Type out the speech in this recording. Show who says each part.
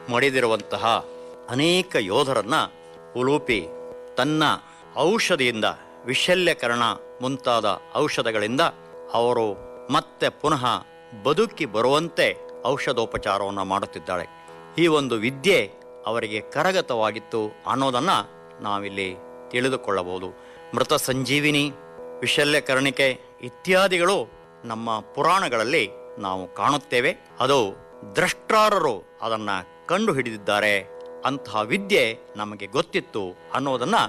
Speaker 1: ಮಡಿದಿರುವಂತಹ ಅನೇಕ ಯೋಧರನ್ನ ಉಲೂಪಿ ತನ್ನ ಔಷಧಿಯಿಂದ ವಿಶಲ್ಯಕರಣ ಮುಂತಾದ ಔಷಧಗಳಿಂದ ಅವರು ಮತ್ತೆ ಪುನಃ ಬದುಕಿ ಬರುವಂತೆ ಔಷಧೋಪಚಾರವನ್ನು ಮಾಡುತ್ತಿದ್ದಾಳೆ ಈ ಒಂದು ವಿದ್ಯೆ ಅವರಿಗೆ ಕರಗತವಾಗಿತ್ತು ಅನ್ನೋದನ್ನ ನಾವಿಲ್ಲಿ ತಿಳಿದುಕೊಳ್ಳಬಹುದು ಮೃತ ಸಂಜೀವಿನಿ ವಿಶಲ್ಯಕರಣಿಕೆ ಇತ್ಯಾದಿಗಳು ನಮ್ಮ ಪುರಾಣಗಳಲ್ಲಿ ನಾವು ಕಾಣುತ್ತೇವೆ ಅದು ದ್ರಷ್ಟಾರರು ಅದನ್ನ ಕಂಡು ಹಿಡಿದಿದ್ದಾರೆ ಅಂತಹ ವಿದ್ಯೆ ನಮಗೆ ಗೊತ್ತಿತ್ತು ಅನ್ನೋದನ್ನ